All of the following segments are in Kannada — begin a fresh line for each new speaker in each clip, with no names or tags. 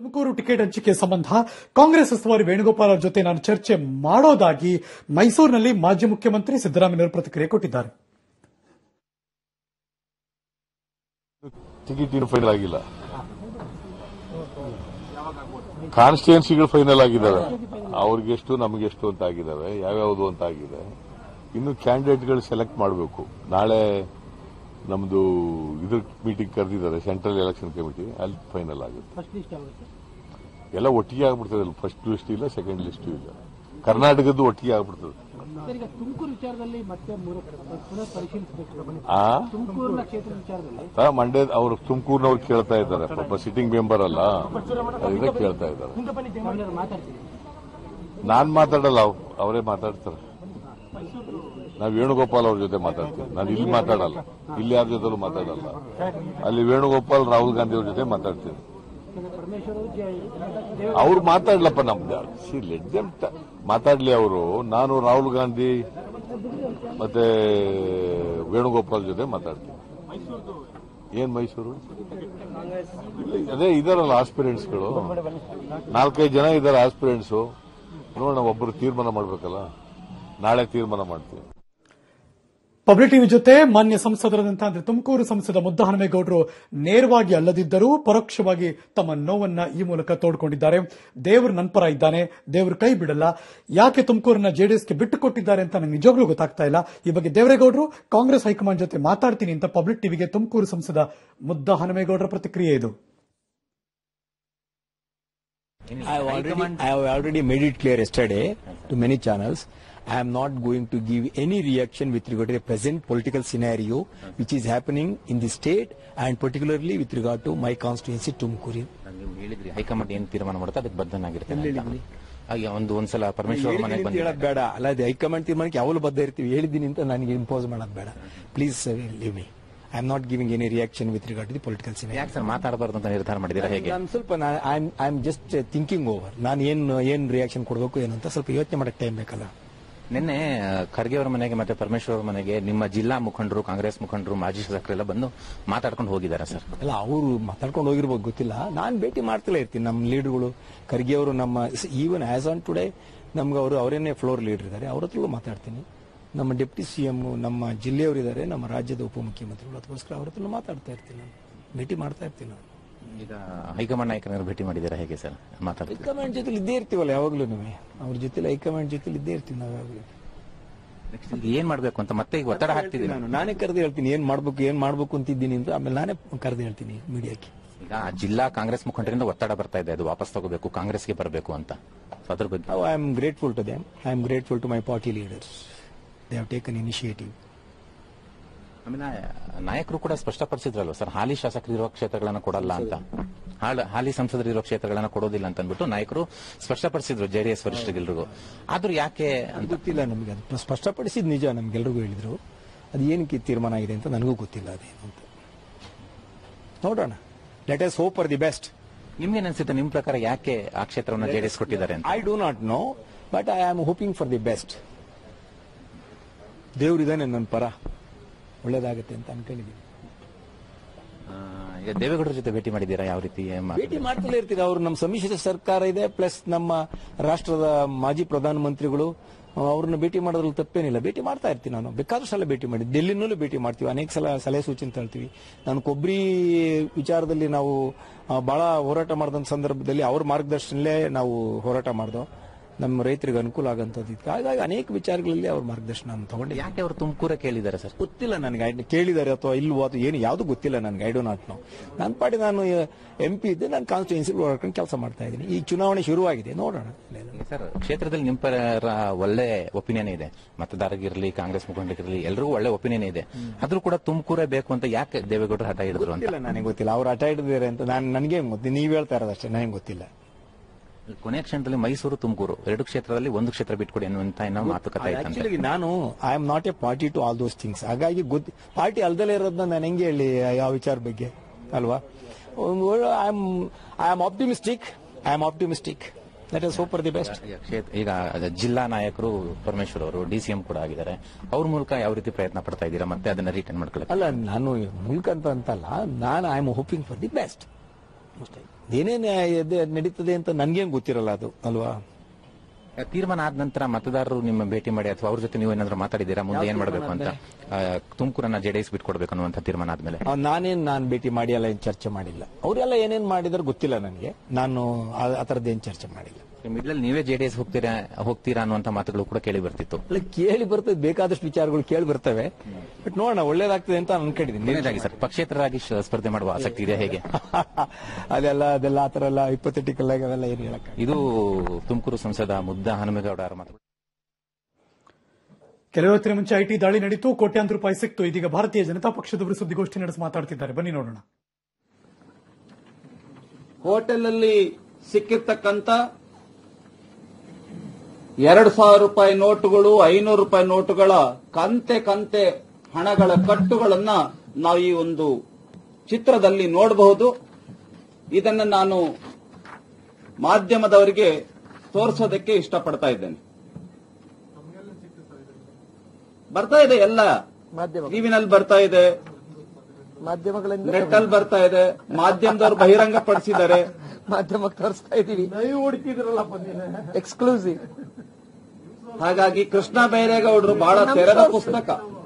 ತುಮಕೂರು ಟಿಕೆಟ್ ಹಂಚಿಕೆ ಸಂಬಂಧ ಕಾಂಗ್ರೆಸ್ ಉಸ್ತುವಾರಿ ವೇಣುಗೋಪಾಲ್ ಅವರ ಜೊತೆ ನಾನು ಚರ್ಚೆ ಮಾಡೋದಾಗಿ ಮೈಸೂರಿನಲ್ಲಿ ಮಾಜಿ ಮುಖ್ಯಮಂತ್ರಿ ಸಿದ್ದರಾಮಯ್ಯನವರು ಪ್ರತಿಕ್ರಿಯೆ ಕೊಟ್ಟಿದ್ದಾರೆ
ಟಿಕೆಟ್ ಇನ್ನು ಫೈನಲ್ ಆಗಿಲ್ಲ ಕಾನ್ಸ್ಟಿಟ್ಯೂನ್ಸಿಗಳು ಫೈನಲ್ ಆಗಿದ್ದಾವೆ ಅವ್ರಿಗೆಷ್ಟು ನಮಗೆಷ್ಟು ಅಂತ ಆಗಿದ್ದಾವೆ ಯಾವ್ಯಾವುದು ಅಂತ ಆಗಿದೆ ಇನ್ನು ಕ್ಯಾಂಡಿಡೇಟ್ಗಳು ಸೆಲೆಕ್ಟ್ ಮಾಡಬೇಕು ನಾಳೆ ನಮ್ದು ಇದ್ರ ಮೀಟಿಂಗ್ ಕರೆದಿದ್ದಾರೆ ಸೆಂಟ್ರಲ್ ಎಲೆಕ್ಷನ್ ಕಮಿಟಿ ಅಲ್ಲಿ ಫೈನಲ್ ಆಗುತ್ತೆ
ಫಸ್ಟ್ ಲಿಸ್ಟ್ ಯಾವುದು
ಎಲ್ಲ ಒಟ್ಟಿಗೆ ಆಗ್ಬಿಡ್ತದೆ ಫಸ್ಟ್ ಲಿಸ್ಟ್ ಇಲ್ಲ ಸೆಕೆಂಡ್ ಲಿಸ್ಟ್ ಇಲ್ಲ ಕರ್ನಾಟಕದ್ದು ಒಟ್ಟಿಗೆ ಆಗ್ಬಿಡ್ತದೆ
ಸರ್ ಈಗ ತುಮಕೂರು ವಿಚಾರದಲ್ಲಿ ಮತ್ತೆ ಮೂರು ಪುನಃ ಪರಿಶೀಲಿಸಬೇಕು ಬನ್ನಿ
ಆ
ತುಮಕೂರಿನ ಕ್ಷೇತ್ರ ವಿಚಾರದಲ್ಲಿ
ಆ, ಮಂಡ್ಯ ಅವರು ತುಮಕೂರಿನವ್ರು ಕೇಳ್ತಾ ಇದ್ದಾರೆ ಪಾಪ ಸಿಟ್ಟಿಂಗ್ ಮೆಂಬರ್ ಅಲ್ಲ ಅದರಿಂದ ಕೇಳ್ತಾ ಇದ್ದಾರೆ
ಗಮನ ಮಾತಾಡ್ತೀನಿ
ನಾನ್ ಮಾತಾಡಲ್ಲ ಅವ್- ಅವರೇ ಮಾತಾಡ್ತಾರೆ ನಾವು ವೇಣುಗೋಪಾಲ್ ಅವ್ರ ಜೊತೆ ಮಾತಾಡ್ತೀವಿ ನಾನು ಇಲ್ಲಿ ಮಾತಾಡಲ್ಲ ಇಲ್ಲಿ ಯಾರ ಜೊತೆಲೂ ಮಾತಾಡಲ್ಲ ಅಲ್ಲಿ ವೇಣುಗೋಪಾಲ್ ರಾಹುಲ್ ಗಾಂಧಿ ಅವ್ರ ಜೊತೆ ಮಾತಾಡ್ತೀನಿ
ಯಾಕಂದ್ರೆ ಪರಮೇಶ್ವರ್ ಅವರು ಜೆ- ದೇವ
ಅವ್ರು ಮಾತಾಡ್ಲಪ್ಪ ನಮ್ದು ಲೆಟ್ ದೆಮ್ ಮಾತಾಡ್ಲಿ ಅವರು ನಾನು ರಾಹುಲ್ ಗಾಂಧಿ ಮತ್ತೆ ವೇಣುಗೋಪಾಲ್ ಜೊತೆ ಮಾತಾಡ್ತೀನಿ ಏನ್ ಮೈಸೂರು ಇಲ್ಲ, ಅದೇ ಇದಾರಲ್ಲ ಆಸ್ಪಿರೆಂಟ್ಸ್ಗಳು ನಾಲ್ಕೈದು ಜನ ಇದ್ದಾರೆ ಆಸ್ಪಿರೆಂಟ್ಸ್ ನೋಡೋಣ ಒಬ್ಬರು ತೀರ್ಮಾನ ಮಾಡ್ಬೇಕಲ್ಲ ನಾಳೆ ತೀರ್ಮಾನ ಮಾಡ್ತೀವಿ
ಪಬ್ಲಿಕ್ ಟಿವಿ ಜೊತೆ ಮಾನ್ಯ ಸಂಸದರಾದಂತಹ ಅಂದ್ರೆ ತುಮಕೂರು ಸಂಸದ ಮುದ್ದಹನುಮೇಗೌಡರು ನೇರವಾಗಿ ಅಲ್ಲದಿದ್ದರೂ ಪರೋಕ್ಷವಾಗಿ ತಮ್ಮ ನೋವನ್ನ ಈ ಮೂಲಕ ತೋಡ್ಕೊಂಡಿದ್ದಾರೆ ದೇವರು ನನ್ನ ಪರ ಇದ್ದಾನೆ ದೇವರು ಕೈ ಬಿಡಲ್ಲ ಯಾಕೆ ತುಮಕೂರನ್ನ ಜೆಡಿಎಸ್ಗೆ ಬಿಟ್ಟು ಕೊಟ್ಟಿದ್ದಾರೆ ಅಂತ ನನಗೆ ನಿಜವಾಗ್ಲೂ ಗೊತ್ತಾಗ್ತಾ ಇಲ್ಲ ಈ ಬಗ್ಗೆ ದೇವರೇಗೌಡರು ಕಾಂಗ್ರೆಸ್ ಹೈಕಮಾಂಡ್ ಜೊತೆ ಮಾತಾಡ್ತೀನಿ ಅಂತ ಪಬ್ಲಿಕ್ ಟಿವಿಗೆ ತುಮಕೂರು ಸಂಸದ ಮುದ್ದ ಹನುಮೇಗೌಡರ ಪ್ರತಿಕ್ರಿಯೆ ಇದು
I have already, I have already made it clear yesterday to many channels. I am not going to give any reaction with regard to the present political scenario which is happening in the state and particularly with regard to my constituency Tumkuri.
ನೀವು ಹೇಳಿದ್ರಿ ಹೈಕಮಾಂಡ್ ಏನ್ ತೀರ್ಮಾನ ಮಾಡುತ್ತೆ ಅದಕ್ಕೆ ಬದ್ಧನಾಗಿರ್ತೀನಿ ಅಂತ. ಹಾಗೆ ಒಂದು ಒಂದ್ಸಲ ಪರಮೇಶ್ವರ್ ಅವ್ರ ಮನೆಗೆ ಬಂದಿದ್ದೆ
ಹೇಳೋದು ಬೇಡ ಅಲ್ಲ ಅದು ಹೈಕಮಾಂಡ್ ತೀರ್ಮಾನಕ್ಕೆ ಯಾವಾಗಲೂ ಬದ್ಧ ಇರ್ತೀವಿ ಹೇಳಿದ್ದೀನಿ ಅಂತ ನನಗೆ ಇಂಪೋಸ್ ಮಾಡೋದು ಬೇಡ please leave me I am not giving any reaction with regard to the political scenario
ಯಾಕೆ ಸರ್ ಮಾತಾಡಬಾರ್ದು ಅಂತ ನಿರ್ಧಾರ ಮಾಡಿದ್ದೀರಾ ಹೇಗೆ
ನಾನು ಸ್ವಲ್ಪ I am just thinking over ನಾನು ಏನು ಏನು ರಿಯಾಕ್ಷನ್ ಕೊಡಬೇಕು ಏನು ಅಂತ ಸ್ವಲ್ಪ ಯೋಚನೆ ಮಾಡಕ್ಕೆ ಟೈಮ್ ಬೇಕಲ್ಲ
ನಿನ್ನೆ ಆ, ಖರ್ಗೆ ಅವರ ಮನೆಗೆ ಮತ್ತೆ ಪರಮೇಶ್ವರ್ ಅವರ ಮನೆಗೆ ನಿಮ್ಮ ಜಿಲ್ಲಾ ಮುಖಂಡರು ಕಾಂಗ್ರೆಸ್ ಮುಖಂಡರು ಮಾಜಿ ಶಾಸಕರೆಲ್ಲ ಬಂದು ಮಾತಾಡ್ಕೊಂಡು ಹೋಗಿದ್ದಾರೆ ಸರ್
ಅಲ್ಲ ಅವರು ಮಾತಾಡ್ಕೊಂಡು ಹೋಗಿರ್ಬೋದು ಗೊತ್ತಿಲ್ಲ ನಾನು ಭೇಟಿ ಮಾಡ್ತಲೇ ಇರ್ತೀನಿ ನಮ್ಮ ಲೀಡರ್ಗಳು ಖರ್ಗೆ ಅವರು ನಮ್ಮ ಈವನ್ ಆಸ್ ಆನ್ ಟುಡೇ ನಮ್ಗೆ ಅವರು ಅವರೇನೇ ಫ್ಲೋರ್ ಲೀಡರ್ ಇದ್ದಾರೆ ಅವ್ರ ಹತ್ರಲೂ ಮಾತಾಡ್ತೀನಿ ನಮ್ಮ ಡೆಪ್ಟಿ ಸಿ ಎಂ ನಮ್ಮ ಜಿಲ್ಲೆಯವರು ಇದ್ದಾರೆ ನಮ್ಮ ರಾಜ್ಯದ ಉಪಮುಖ್ಯಮಂತ್ರಿಗಳು ಅದಕ್ಕೋಸ್ಕರ ಅವ್ರ ಹತ್ರ ಮಾತಾಡ್ತಾ ಇರ್ತೀನಿ ನಾನು ಭೇಟಿ ಮಾಡ್ತಾ ಇರ್ತೀನಿ ನಾನು
ಈಗ ಹೈಕಮಾಂಡ್ ನಾಯಕರನ್ನು ಭೇಟಿ ಮಾಡಿದ್ದೀರಾ ಹೇಗೆ ಸರ್ ಮಾತಾಡ್ತೀವಿ
ಹೈಕಮಾಂಡ್ ಜೊತೆಲಿ ಇದ್ದೇ ಇರ್ತೀವಲ್ಲ ಯಾವಾಗಲೂ ಅವ್ರ ಜೊತೆಲಿ ಹೈಕಮಾಂಡ್ ಜೊತೆಲಿ ಇದ್ದೇ ಇರ್ತೀವಿ ನಾವು ಯಾವಾಗಲೂ
ನೆಕ್ಸ್ಟ್ ಏನ್ ಮಾಡ್ಬೇಕು ಅಂತ ಮತ್ತೆ ಈಗ ಒತ್ತಡ ಹಾಕ್ತಿದ್ದೀನಿ
ನಾನು ನಾನೇ ಕರೆದು ಹೇಳ್ತೀನಿ ಏನ್ ಮಾಡ್ಬೇಕು ಏನ್ ಮಾಡ್ಬೇಕು ಅಂತಿದ್ದೀನಿ ಅಂತ ಆಮೇಲೆ ನಾನೇ ಕರೆದು ಹೇಳ್ತೀನಿ ಮೀಡಿಯಾಕ್ಕೆ
ಈಗ ಆ ಜಿಲ್ಲಾ ಕಾಂಗ್ರೆಸ್ ಮುಖಂಡರಿಂದ ಒತ್ತಡ ಬರ್ತಾ ಇದೆ ಅದು ವಾಪಸ್ ತಗೋಬೇಕು ಕಾಂಗ್ರೆಸ್ಗೆ ಬರಬೇಕು ಅಂತ So ಅದ್ರ ಬಗ್ಗೆ
Now I am grateful to them. I am grateful to my party leaders. They have taken initiative.
ಆಮೇಲೆ ನಾಯಕರು ಕೂಡ ಸ್ಪಷ್ಟಪಡಿಸಿದ್ರಲ್ವ ಸರ್ ಹಾಲಿ ಶಾಸಕರಿರುವ ಕ್ಷೇತ್ರಗಳನ್ನ ಕೊಡಲ್ಲ ಅಂತ ಹಾಳ- ಹಾಲಿ ಸಂಸದರಿರೋ ಕ್ಷೇತ್ರಗಳನ್ನ ಕೊಡೋದಿಲ್ಲ ಅಂತ ಅಂದ್ಬಿಟ್ಟು ನಾಯಕರು ಸ್ಪಷ್ಟಪಡಿಸಿದ್ರು ಜೆಡಿಎಸ್ ವರಿಷ್ಠರಿಗೆಲ್ರಿಗೂ ಆದ್ರೂ ಯಾಕೆ
ಅದು
ಅಂತ
ಗೊತ್ತಿಲ್ಲ ನಮಗೆ ಅದು ಸ್ಪಷ್ಟಪಡಿಸಿದ ನಿಜ ನಮ್ಗೆಲ್ರಿಗೂ ಹೇಳಿದ್ರು ಅದು ಏನಕ್ಕೆ ತೀರ್ಮಾನ ಆಗಿದೆ ಅಂತ ನನಗೂ ಗೊತ್ತಿಲ್ಲ ಅದೇನು ಅಂತ ನೋಡೋಣ let's hope for the best
ನಿಮ್ಗೆ ಅನ್ಸುತ್ತೆ ನಿಮ್ ಪ್ರಕಾರ ಯಾಕೆ ಆ ಕ್ಷೇತ್ರವನ್ನ ಜೆಡಿಎಸ್ ಕೊಟ್ಟಿದ್ದಾರೆ ಅಂತ
I do not know but I am hoping for the best ದೇವರಿದ್ದಾನೆ ನನ್ನ ಪರ ಒಳ್ಳೇದಾಗುತ್ತೆ ಅಂತ ಅನ್ಕೊಂಡಿದ್ದೀನಿ
ಆ, ಈಗ ದೇವೇಗೌಡರ ಜೊತೆ ಭೇಟಿ ಮಾಡಿದ್ದೀರಾ ಯಾವ ರೀತಿ ಏನ್ ಮಾತು?
ಭೇಟಿ ಮಾಡ್ತಲೇ ಇರ್ತೀವಿ ಅವರು ನಮ್ಮ ಸಮ್ಮಿಶ್ರ ಸರ್ಕಾರ ಇದೆ ಪ್ಲಸ್ ನಮ್ಮ ರಾಷ್ಟ್ರದ ಮಾಜಿ ಪ್ರಧಾನಮಂತ್ರಿಗಳು ಆ, ಅವ್ರನ್ನ ಭೇಟಿ ಮಾಡೋದ್ರಲ್ಲಿ ತಪ್ಪೇನಿಲ್ಲ ಭೇಟಿ ಮಾಡ್ತಾ ಇರ್ತೀನಿ ನಾನು ಬೇಕಾದಷ್ಟು ಸಲ ಭೇಟಿ ಮಾಡಿ ಡೆಲ್ಲಿನಲ್ಲೂ ಭೇಟಿ ಮಾಡ್ತೀವಿ ಅನೇಕ ಸಲ ಸಲಹೆ ಸೂಚನೆ ತಳ್ತೀವಿ ನಾನು ಕೊಬ್ಬರಿ ವಿಚಾರದಲ್ಲಿ ನಾವು ಆ, ಬಹಳ ಹೋರಾಟ ಮಾಡಿದ ಸಂದರ್ಭದಲ್ಲಿ ಅವ್ರ ಮಾರ್ಗದರ್ಶನಲ್ಲೇ ನಾವು ಹೋರಾಟ ಮಾಡ್ದೋ ನಮ್ಮ ರೈತರಿಗೆ ಅನುಕೂಲ ಆಗಂತದ್ದು ಇತ್ತು ಹಾಗಾಗಿ ಅನೇಕ ವಿಚಾರಗಳಲ್ಲಿ ಅವ್ರ ಮಾರ್ಗದರ್ಶನ ನಾನು ತಗೊಂಡಿದ್ದೆ
ಯಾಕೆ ಅವರು ತುಮಕೂರ ಕೇಳಿದ್ದಾರೆ ಸರ್
ಗೊತ್ತಿಲ್ಲ ನನಗೆ ಐ- ಕೇಳಿದ್ದಾರೆ ಅಥವಾ ಇಲ್ವೋ ಅದು ಏನು ಯಾವುದು ಗೊತ್ತಿಲ್ಲ ನನಗೆ ಐ ಡೋ ನಾಟ್ ನೋ ನನ್ನ ಪಾಡಿ ನಾನು ಎಂ ಪಿ ಇದ್ದೆ ನಾನು ಕಾನ್ಸ್ಟಿಟ್ಯೂನ್ಸಿ ಓಡಾಡ್ಕೊಂಡು ಕೆಲಸ ಮಾಡ್ತಾ ಇದ್ದೀನಿ ಈ ಚುನಾವಣೆ ಶುರುವಾಗಿದೆ ನೋಡೋಣ
ಸರ್ ಕ್ಷೇತ್ರದಲ್ಲಿ ನಿಮ್ ಪರ ಒಳ್ಳೆ ಒಪಿನಿಯನ್ ಇದೆ ಮತದಾರರಿಗಿರಲಿ ಕಾಂಗ್ರೆಸ್ ಮುಖಂಡರಿಗಿರಲಿ ಎಲ್ರಿಗೂ ಒಳ್ಳೆ ಒಪಿನಿಯನ್ ಇದೆ ಆದ್ರೂ ಕೂಡ ತುಮಕೂರೇ ಬೇಕು ಅಂತ ಯಾಕೆ ದೇವೇಗೌಡರು ಹಠ ಹಿಡಿದ್ರು ಅಂತ
ಗೊತ್ತಿಲ್ಲ ನನಗೆ ಗೊತ್ತಿಲ್ಲ ಅವ್ರು ಆಟ ಹಿಡಿದಿದ್ದಾರೆ ಅಂತ ನಾನು ನನಗೆ ಗೊತ್ತಿಲ್ಲ ನೀವು ಹೇಳ್ತಾ ಇರೋದಷ್ಟೇ ನನಗೆ ಗೊತ್ತಿಲ್ಲ
ಕೊನೆಯ ಕ್ಷಣದಲ್ಲಿ ಮೈಸೂರು ತುಮಕೂರು ಎರಡು ಕ್ಷೇತ್ರದಲ್ಲಿ ಒಂದು ಕ್ಷೇತ್ರ ಬಿಟ್ಕೊಡಿ ಅನ್ನುವಂತ ಏನೋ ಮಾತುಕತೆ ಆಯ್ತಂತೆ
ಆಕ್ಚುಲಿ ನಾನು I am not a party to all those things ಹಾಗಾಗಿ ಗೊತ್ತು ಪಾರ್ಟಿ ಅಲ್ದಲೇ ಇರೋದನ್ನ ನಾನು ಹೆಂಗೆ ಹೇಳಿ ಯಾವ ವಿಚಾರ ಬಗ್ಗೆ ಅಲ್ವಾ I am I am optimistic I am optimistic that is hope for the best
ಈಗ ಕ್ಷೇತ್ರ- ಈಗ ಜಿಲ್ಲಾ ನಾಯಕರು ಪರಮೇಶ್ವರ್ ಅವರು ಡಿಸಿಎಂ ಕೂಡ ಆಗಿದ್ದಾರೆ ಅವ್ರ ಮೂಲಕ ಯಾವ ರೀತಿ ಪ್ರಯತ್ನ ಪಡ್ತಾ ಇದ್ದೀರಾ ಮತ್ತೆ ಅದನ್ನ ರಿಟರ್ನ್ ಮಾಡ್ಕೊಳ್ಳಿ
ಅಲ್ಲ ನಾನು ಮೂಲಕ ಅಂತ ಅಂತಲ್ಲ ನಾನು I am hoping for the best ಅಷ್ಟೇ ಏನೇನು ನಡೀತದೆ ಅಂತ ನನ್ಗೇನ್ ಗೊತ್ತಿರಲ್ಲ ಅದು ಅಲ್ವಾ
ತೀರ್ಮಾನ ಆದ ನಂತರ ಮತದಾರರು ನಿಮ್ಮ ಭೇಟಿ ಮಾಡಿ ಅಥವಾ ಅವ್ರ ಜೊತೆ ನೀವು ಏನಾದ್ರು ಮಾತಾಡಿದ್ದೀರಾ ಮುಂದೆ ಏನ್ ಮಾಡಬೇಕು ಅಂತ ಆ, ತುಮಕೂರನ್ನ ಜೆಡಿಎಸ್ ಬಿಟ್ಕೊಡ್ಬೇಕು ಅನ್ನುವಂಥ ತೀರ್ಮಾನ ಆದ್ಮೇಲೆ
ಆ, ನಾನೇನ್ ನಾನು ಭೇಟಿ ಮಾಡಿ ಎಲ್ಲ ಏನ್ ಚರ್ಚೆ ಮಾಡಿಲ್ಲ ಅವರೆಲ್ಲ ಏನೇನ್ ಮಾಡಿದಾರೆ ಗೊತ್ತಿಲ್ಲ ನನಗೆ ನಾನು ಆ- ಆ ಥರದ್ದು ಏನ್ ಚರ್ಚೆ ಮಾಡಿಲ್ಲ
ಮಿಡ್ಲ್ ನೀವೇ ಜೆಡಿಎಸ್ ಹೋಗ್ತೀರಾ ಹೋಗ್ತೀರಾ ಅನ್ನುವಂಥ ಮಾತುಗಳು ಕೂಡ ಕೇಳಿ ಬರ್ತಿತ್ತು
ಅಲ್ಲ ಕೇಳಿ ಬರ್ತದೆ ಬೇಕಾದಷ್ಟು ವಿಚಾರಗಳು ಕೇಳಿ ಬರ್ತವೆ ಬಟ್ ನೋಡೋಣ ಒಳ್ಳೇದಾಗ್ತದೆ ಅಂತ ಅನ್ಕೊಂಡಿದ್ದೀನಿ
ಕೊನೆಯದಾಗಿ ಸರ್ ಪಕ್ಷೇತರರಾಗಿ ಶ- ಸ್ಪರ್ಧೆ ಮಾಡುವ ಆಸಕ್ತಿ ಇದೆ ಹೇಗೆ
ಅದೆಲ್ಲ ಅದೆಲ್ಲ ಆ ಥರ ಎಲ್ಲ ಇಪ್ಪತ್ತೆಟಿಕಲ್ ಆಗಿ ಅವೆಲ್ಲ ಏನು ಹೇಳಕ್ಕ
ಇದು ತುಮಕೂರು ಸಂಸದ ಮುದ್ದ ಹನುಮೇಗೌಡ ಅವರ ಮಾತು
ಕೆಲವು ಹೊತ್ತಿನ ಮುಂಚೆ ಐಟಿ ದಾಳಿ ನಡೀತು ಕೋಟ್ಯಾಂತರ ರೂಪಾಯಿ ಸಿಕ್ತು ಇದೀಗ ಭಾರತೀಯ ಜನತಾ ಪಕ್ಷದವರು ಸುದ್ದಿಗೋಷ್ಠಿ ನಡೆಸಿ ಮಾತಾಡ್ತಿದ್ದಾರೆ ಬನ್ನಿ ನೋಡೋಣ
ಹೋಟೆಲಲ್ಲಿ ಸಿಕ್ಕಿರ್ತಕ್ಕಂತ ಎರಡು ಸಾವಿರ ರೂಪಾಯಿ ನೋಟುಗಳು ಐನೂರು ರೂಪಾಯಿ ನೋಟುಗಳ ಕಂತೆ ಕಂತೆ ಹಣಗಳ ಕಟ್ಟುಗಳನ್ನ ನಾವು ಈ ಒಂದು ಚಿತ್ರದಲ್ಲಿ ನೋಡಬಹುದು ಇದನ್ನು ನಾನು ಮಾಧ್ಯಮದವರಿಗೆ ತೋರಿಸೋದಕ್ಕೆ ಇಷ್ಟಪಡ್ತಾ ಇದ್ದೇನೆ ಬರ್ತಾ ಇದೆ ಎಲ್ಲ ಟಿವಿನಲ್ಲಿ ಬರ್ತಾ ಇದೆ ನೆಟ್ ಅಲ್ಲಿ ಬರ್ತಾ ಇದೆ ಮಾಧ್ಯಮದವರು ಬಹಿರಂಗ ಪಡಿಸಿದ್ದಾರೆ
ಮಾಧ್ಯಮಕ್ಕೆ ತೋರಿಸ್ತಾ ಇದೀವಿ ಎಕ್ಸ್ಕ್ಲೂಸಿವ್
ಹಾಗಾಗಿ ಕೃಷ್ಣ ಬೈರೇಗೌಡರು ಬಹಳ ತೆರೆದ ಪುಸ್ತಕ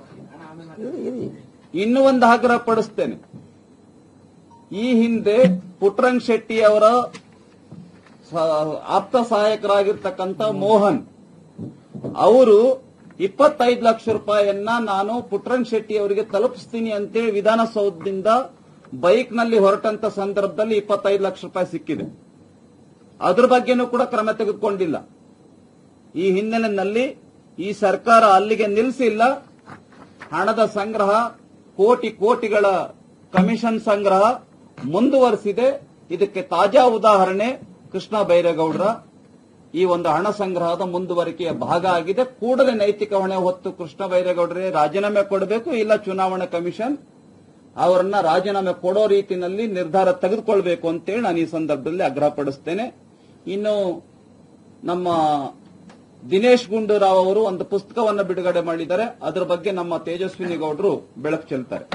ಇನ್ನೂ ಒಂದು ಆಗ್ರಹ ಪಡಿಸ್ತೇನೆ ಈ ಹಿಂದೆ ಪುಟ್ರಂಗ್ ಶೆಟ್ಟಿ ಅವರ ಸ- ಆಪ್ತ ಸಹಾಯಕರಾಗಿರ್ತಕ್ಕಂಥ ಮೋಹನ್ ಅವರು ಇಪ್ಪತ್ತೈದು ಲಕ್ಷ ರೂಪಾಯಿಯನ್ನ ನಾನು ಪುಟ್ರಂಗ್ ಶೆಟ್ಟಿ ಅವರಿಗೆ ತಲುಪಿಸ್ತೀನಿ ಅಂತೇಳಿ ವಿಧಾನಸೌಧದಿಂದ ಬೈಕ್ ನಲ್ಲಿ ಹೊರಟಂತ ಸಂದರ್ಭದಲ್ಲಿ ಇಪ್ಪತ್ತೈದು ಲಕ್ಷ ರೂಪಾಯಿ ಸಿಕ್ಕಿದೆ ಅದ್ರ ಬಗ್ಗೆನೂ ಕೂಡ ಕ್ರಮ ತೆಗೆದುಕೊಂಡಿಲ್ಲ ಈ ಹಿನ್ನೆಲೆಯಲ್ಲಿ ಈ ಸರ್ಕಾರ ಅಲ್ಲಿಗೆ ನಿಲ್ಲಿಸಿಲ್ಲ ಹಣದ ಸಂಗ್ರಹ ಕೋಟಿ ಕೋಟಿಗಳ ಕಮಿಷನ್ ಸಂಗ್ರಹ ಮುಂದುವರೆಸಿದೆ ಇದಕ್ಕೆ ತಾಜಾ ಉದಾಹರಣೆ ಕೃಷ್ಣ ಬೈರೇಗೌಡರ ಈ ಒಂದು ಹಣ ಸಂಗ್ರಹದ ಮುಂದುವರಿಕೆಯ ಭಾಗ ಆಗಿದೆ ಕೂಡಲೇ ನೈತಿಕ ಹೊಣೆ ಹೊತ್ತು ಕೃಷ್ಣ ಬೈರೇಗೌಡರೇ ರಾಜೀನಾಮೆ ಕೊಡಬೇಕು ಇಲ್ಲ ಚುನಾವಣಾ ಕಮಿಷನ್ ಅವರನ್ನ ರಾಜೀನಾಮೆ ಕೊಡೋ ರೀತಿಯಲ್ಲಿ ನಿರ್ಧಾರ ತೆಗೆದುಕೊಳ್ಬೇಕು ಅಂತೇಳಿ ನಾನು ಈ ಸಂದರ್ಭದಲ್ಲಿ ಆಗ್ರಹಪಡಿಸ್ತೇನೆ ಇನ್ನು ನಮ್ಮ ದಿನೇಶ್ ಗುಂಡೂರಾವ್ ಅವರು ಒಂದು ಪುಸ್ತಕವನ್ನು ಬಿಡುಗಡೆ ಮಾಡಿದ್ದಾರೆ ಅದರ ಬಗ್ಗೆ ನಮ್ಮ ತೇಜಸ್ವಿನಿ ಗೌಡರು ಬೆಳಕು ಚೆಲ್ತಾರೆ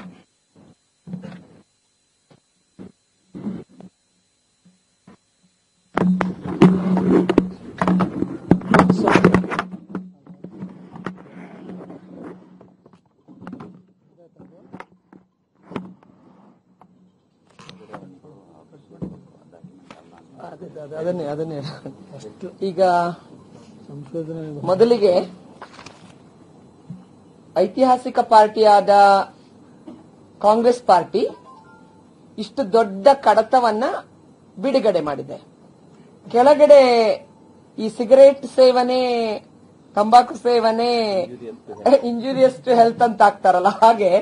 ಅದನ್ನೇ ಅದನ್ನೇ ಈಗ ಮೊದಲಿಗೆ ಐತಿಹಾಸಿಕ ಪಾರ್ಟಿಯಾದ ಕಾಂಗ್ರೆಸ್ ಪಾರ್ಟಿ ಇಷ್ಟು ದೊಡ್ಡ ಕಡತವನ್ನ ಬಿಡುಗಡೆ ಮಾಡಿದೆ ಕೆಳಗಡೆ ಈ ಸಿಗರೇಟ್ ಸೇವನೆ ತಂಬಾಕು ಸೇವನೆ ಇಂಜುರಿಯಸ್ ಟು ಹೆಲ್ತ್ ಅಂತ ಆಗ್ತಾರಲ್ಲ ಹಾಗೆ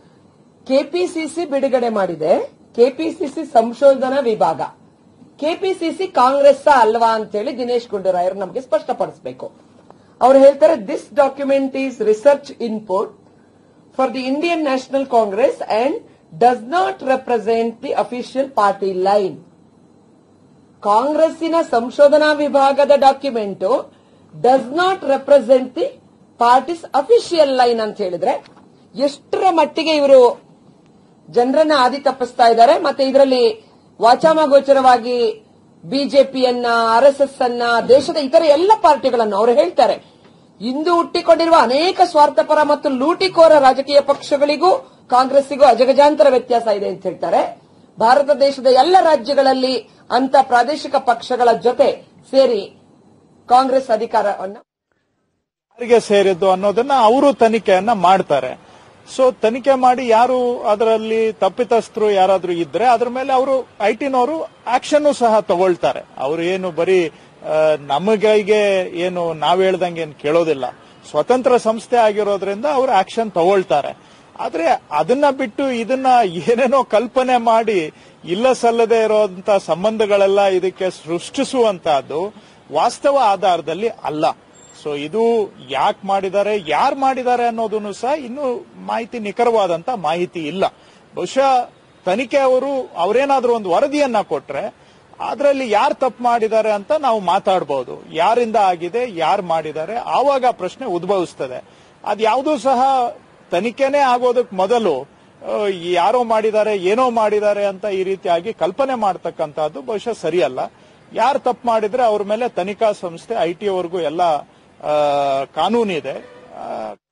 ಕೆಪಿಸಿಸಿ ಬಿಡುಗಡೆ ಮಾಡಿದೆ ಕೆಪಿಸಿಸಿ ಸಂಶೋಧನಾ ವಿಭಾಗ ಕೆಪಿಸಿಸಿ ಕಾಂಗ್ರೆಸ್ ಅಲ್ವಾ ಅಂತೇಳಿ ದಿನೇಶ್ ಗುಂಡೂರಾಯರು ನಮಗೆ ಸ್ಪಷ್ಟಪಡಿಸಬೇಕು ಅವ್ರು ಹೇಳ್ತಾರೆ this document is research input for the Indian National Congress and does not represent the official party line ಕಾಂಗ್ರೆಸ್ಸಿನ ಸಂಶೋಧನಾ ವಿಭಾಗದ document does not represent the party's official line ಅಂತ ಹೇಳಿದ್ರೆ ಎಷ್ಟರ ಮಟ್ಟಿಗೆ ಇವರು ಜನರನ್ನ ಹಾದಿ ತಪ್ಪಿಸ್ತಾ ಇದ್ದಾರೆ ಮತ್ತೆ ಇದರಲ್ಲಿ ವಾಚಾಮಗೋಚರವಾಗಿ ಬಿಜೆಪಿಯನ್ನ ಆರ್ ಎಸ್ ಎಸ್ ಅನ್ನ ದೇಶದ ಇತರ ಎಲ್ಲ ಪಾರ್ಟಿಗಳನ್ನು ಅವರು ಹೇಳ್ತಾರೆ ಇಂದು ಹುಟ್ಟಿಕೊಂಡಿರುವ ಅನೇಕ ಸ್ವಾರ್ಥಪರ ಮತ್ತು ಲೂಟಿಕೋರ ರಾಜಕೀಯ ಪಕ್ಷಗಳಿಗೂ ಕಾಂಗ್ರೆಸ್ಸಿಗೂ ಅಜಗಜಾಂತರ ವ್ಯತ್ಯಾಸ ಇದೆ ಅಂತ ಹೇಳ್ತಾರೆ ಭಾರತ ದೇಶದ ಎಲ್ಲ ರಾಜ್ಯಗಳಲ್ಲಿ ಅಂತ ಪ್ರಾದೇಶಿಕ ಪಕ್ಷಗಳ ಜೊತೆ ಸೇರಿ ಕಾಂಗ್ರೆಸ್ ಅಧಿಕಾರವನ್ನ
ಯಾರಿಗೆ ಸೇರಿದ್ದು ಅನ್ನೋದನ್ನ ಅವರು ತನಿಖೆಯನ್ನ ಮಾಡ್ತಾರೆ ಸೊ ತನಿಖೆ ಮಾಡಿ ಯಾರು ಅದರಲ್ಲಿ ತಪ್ಪಿತಸ್ಥರು ಯಾರಾದ್ರೂ ಇದ್ರೆ ಅದ್ರ ಮೇಲೆ ಅವರು ಐ ಟಿನವರು ಆಕ್ಷನ್ ಸಹ ತಗೊಳ್ತಾರೆ ಅವರು ಏನು ಬರೀ ಆ, ನಮಗೈಗೆ ಏನು ನಾವ್ ಹೇಳ್ದಂಗೆ ಏನು ಕೇಳೋದಿಲ್ಲ ಸ್ವತಂತ್ರ ಸಂಸ್ಥೆ ಆಗಿರೋದ್ರಿಂದ ಅವರು ಆಕ್ಷನ್ ತಗೊಳ್ತಾರೆ ಆದ್ರೆ ಅದನ್ನ ಬಿಟ್ಟು ಇದನ್ನ ಏನೇನೋ ಕಲ್ಪನೆ ಮಾಡಿ ಇಲ್ಲ ಸಲ್ಲದೆ ಇರುವಂತ ಸಂಬಂಧಗಳೆಲ್ಲ ಇದಕ್ಕೆ ಸೃಷ್ಟಿಸುವಂತಹದ್ದು ವಾಸ್ತವ ಆಧಾರದಲ್ಲಿ ಅಲ್ಲ ಸೊ ಇದು ಯಾಕೆ ಮಾಡಿದ್ದಾರೆ ಯಾರು ಮಾಡಿದ್ದಾರೆ ಅನ್ನೋದನ್ನು ಸಹ ಇನ್ನೂ ಮಾಹಿತಿ ನಿಖರವಾದಂತ ಮಾಹಿತಿ ಇಲ್ಲ ಬಹುಶಃ ತನಿಖೆ ಅವರು ಅವರೇನಾದ್ರೂ ಒಂದು ವರದಿಯನ್ನ ಕೊಟ್ರೆ ಅದರಲ್ಲಿ ಯಾರು ತಪ್ಪು ಮಾಡಿದ್ದಾರೆ ಅಂತ ನಾವು ಮಾತಾಡಬಹುದು ಯಾರಿಂದ ಆಗಿದೆ ಯಾರು ಮಾಡಿದ್ದಾರೆ ಆವಾಗ ಪ್ರಶ್ನೆ ಉದ್ಭವಿಸ್ತದೆ ಅದ್ಯಾವುದೂ ಸಹ ತನಿಖೆನೇ ಆಗೋದಕ್ಕೆ ಮೊದಲು ಆ, ಯಾರೋ ಮಾಡಿದ್ದಾರೆ ಏನೋ ಮಾಡಿದ್ದಾರೆ ಅಂತ ಈ ರೀತಿಯಾಗಿ ಕಲ್ಪನೆ ಮಾಡ್ತಕ್ಕಂತಹದ್ದು ಬಹುಶಃ ಸರಿಯಲ್ಲ ಯಾರು ತಪ್ಪು ಮಾಡಿದ್ರೆ ಅವ್ರ ಮೇಲೆ ತನಿಖಾ ಸಂಸ್ಥೆ ಐ ಟಿ ಅವ್ರಿಗೂ ಎಲ್ಲ ಆ, ಕಾನೂನಿದೆ ಆ,